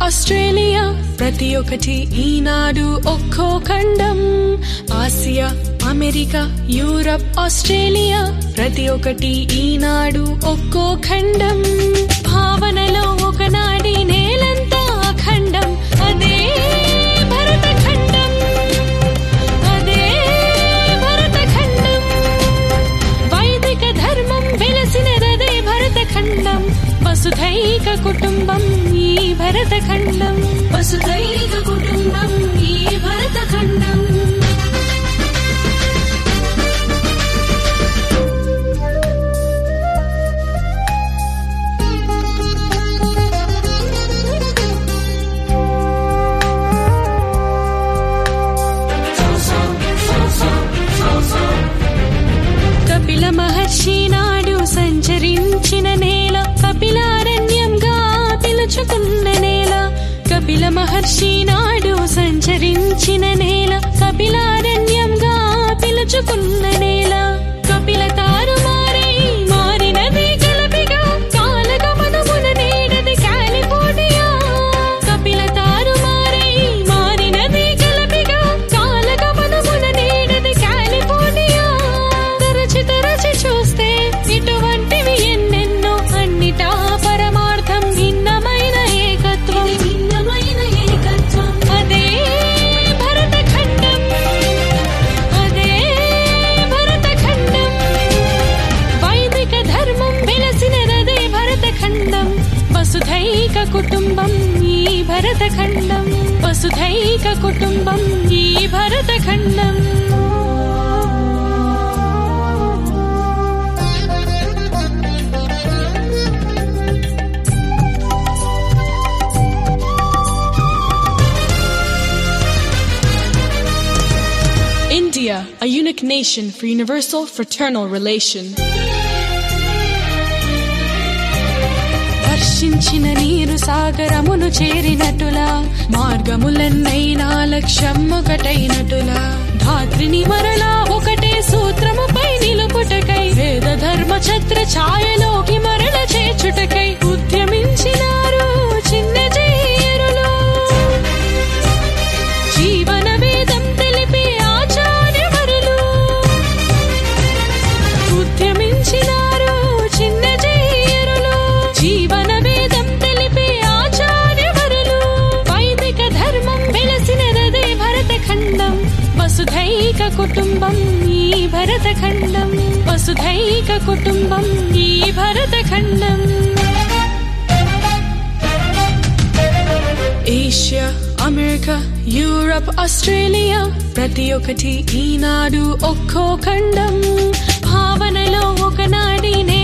Australia ప్రతి ఒక్కటి ఈనాడు ఒక్కో ఖండం ఆసియా అమెరికా యూరప్ ఆస్ట్రేలియా ప్రతి ఒక్కటి ఈనాడు ఒక్కో ఖండం భావనలో ఒకనాడి నేలంతా ఖండం అదే భరత ఖండం అదే భరత ఖండం వైదిక ధర్మం వెలసినదే భరత ఖండం వసుధైక కుటుంబం ఈ భరత ఖండం వసుధైక కుటుంబం ఈ భరత ఖండం కపిల మహర్షి నాడు సంచరించిన నేల కపిలారణ్యంగా పిలుచుకున్న నేల కపిల మహర్షి నాడు సంచరించిన నేల కపిలారణ్యంగా పిలుచుకున్న నేల కపిల తారుమారై మారినది గలపిగా కాలగమనమున నేడది కాలిఫోర్నియా కపిల తారుమారై మారినది గలపిగా కాలగమనమున నేడది కాలిఫోర్నియా తరచి తరచి చూస్తే ఇటువంటివి ఎన్నెన్నో అన్నిటా పరమార్థం భిన్నమైన ఏకత్వం భిన్నమైన ఏకత్వం అదే భరత ఖండం అదే భరత ఖండం వైదిక ధర్మం వెలసినదే భరత ఖండం వసుధైక కుటుంబం ఈ భరత ఖండం వసుధైక కుటుంబం ఈ భరత ఖండం India, a unique nation for universal fraternal relation. వర్షించిన నీరు సాగరమును చేరినట్టులా మార్గములన్నైనా లక్ష్యం ఒకటైనట్టులా ధాత్రిని మరలా ఒకటే సూత్రముపై నిలుపుటకై వేద ధర్మ ఛత్ర ఛాయలోకి మరల చేర్చుటకై ఉద్యమించినారు చిన్న జేరులు జీవన వేదం తెలిపే ఆచార్యవరులు ఉద్యమించినారు చిన్న జేరులు జీవన వేదం తెలిపే ఆచార్యవరులు వైదిక ధర్మం వెలసినదే భరత ఖండం వసుధైక కుటుంబం ఈ భరత ఖండం వసుధైక కుటుంబం ఈ భరత ఖండం ఏషియా అమెరికా యూరప్ ఆస్ట్రేలియా ప్రతి ఒక్కటి ఈనాడు ఒక్కో ఖండం భావనలో ఒకనాడి నే